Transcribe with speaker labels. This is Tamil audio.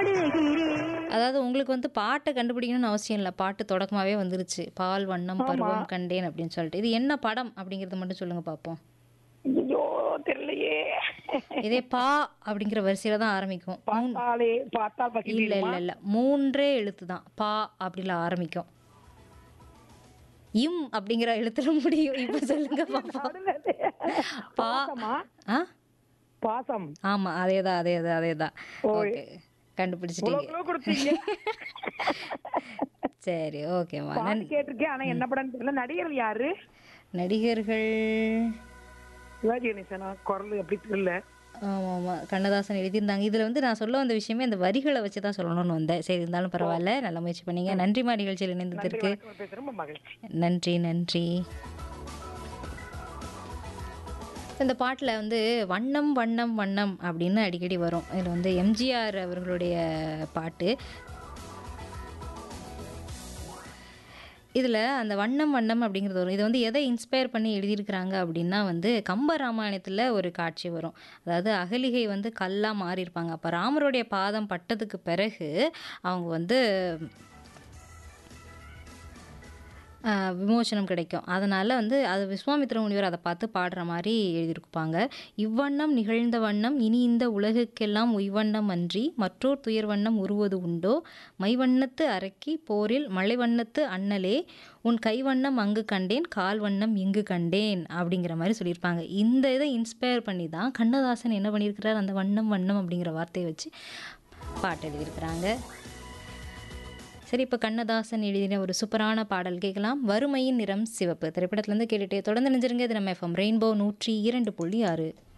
Speaker 1: பாடுகிறேன்
Speaker 2: அதாவது உங்களுக்கு வந்து பாட்டை கண்டுபிடிக்கணும்னு அவசியம் இல்லை பாட்டு தொடக்கமாவே வந்துருச்சு பால் வண்ணம் பருவம் கண்டேன் அப்படின்னு சொல்லிட்டு இது என்ன படம் அப்படிங்கறத மட்டும் சொல்லுங்க பார்ப்போம்
Speaker 1: ஐயோ தெரியலையே
Speaker 2: இதே பா அப்படிங்கிற வரிசையில தான் ஆரம்பிக்கும் மூணு-
Speaker 1: பார்த்தாலே பார்த்தால்
Speaker 2: இல்ல
Speaker 1: பசி
Speaker 2: இல்ல இல்ல மூன்றே எழுத்து தான் பா அப்படில ஆரம்பிக்கும் இம் அப்படிங்கிற எழுத்துல முடியும் இப்ப சொல்லுங்க பாப்போம் பா
Speaker 1: பாசமா
Speaker 2: ஆ
Speaker 1: பாசம்
Speaker 2: ஆமா அதேதான் அதேதான் அதேதான் ஓகே கண்டுபிடிச்சிட்டீங்க
Speaker 1: இவ்வளவு கொடுத்தீங்க
Speaker 2: சரி ஓகேம்மா
Speaker 1: பாட்டு கேட்டிருக்கேன் ஆனா என்ன படம் தெரியல நடிகர் யாரு
Speaker 2: நடிகர்கள்
Speaker 1: சிவாஜி கணேசனா குரல் அப்படி தெரியல
Speaker 2: ஆமாம் ஆமாம் கண்ணதாசன் எழுதியிருந்தாங்க இதில் வந்து நான் சொல்ல வந்த விஷயமே அந்த வரிகளை வச்சு தான் சொல்லணும்னு வந்தேன் சரி இருந்தாலும் பரவாயில்ல நல்ல முயற்சி பண்ணீங்க நன்றிமா நிகழ்ச்சியில் இணைந்ததற்கு
Speaker 1: வணக்கம் பேசுறேன் ரொம்ப மகிழ்ச்சி
Speaker 2: நன்றி நன்றி இந்த பாட்டில் வந்து வண்ணம் வண்ணம் வண்ணம் அப்படின்னு அடிக்கடி வரும் இதில் வந்து எம்ஜிஆர் அவர்களுடைய பாட்டு இதில் அந்த வண்ணம் வண்ணம் அப்படிங்கிறது வரும் இது வந்து எதை இன்ஸ்பயர் பண்ணி எழுதியிருக்கிறாங்க அப்படின்னா வந்து கம்ப ராமாயணத்தில் ஒரு காட்சி வரும் அதாவது அகலிகை வந்து கல்லாக மாறியிருப்பாங்க அப்போ ராமருடைய பாதம் பட்டதுக்கு பிறகு அவங்க வந்து ஆஹ் விமோசனம் கிடைக்கும் அதனால் வந்து அது விஸ்வாமித்திர முனிவர் அதை பார்த்து பாடுற மாதிரி எழுதியிருப்பாங்க இவ்வண்ணம் நிகழ்ந்த வண்ணம் இனி இந்த உலகுக்கெல்லாம் உய்வண்ணம் அன்றி மற்றோர் துயர் வண்ணம் உருவது உண்டோ மைவண்ணத்து அரக்கி போரில் மலைவண்ணத்து அண்ணலே உன் கைவண்ணம் அங்கு கண்டேன் கால் வண்ணம் இங்கு கண்டேன் அப்படிங்கிற மாதிரி சொல்லியிருப்பாங்க இந்த இதை இன்ஸ்பயர் பண்ணி தான் கண்ணதாசன் என்ன பண்ணியிருக்கிறார் அந்த வண்ணம் வண்ணம் அப்படிங்கிற வார்த்தையை வச்சு பாட்டு எழுதியிருக்கிறாங்க சரி இப்போ கண்ணதாசன் எழுதின ஒரு சூப்பரான பாடல் கேட்கலாம் வறுமையின் நிறம் சிவப்பு திரைப்படத்துலேருந்து கேட்டுட்டே தொடர்ந்து நினைஞ்சிருங்க இது நம்ம எஃப்எம் ரெயின்போ நூற்றி இரண்டு புள்ளி ஆறு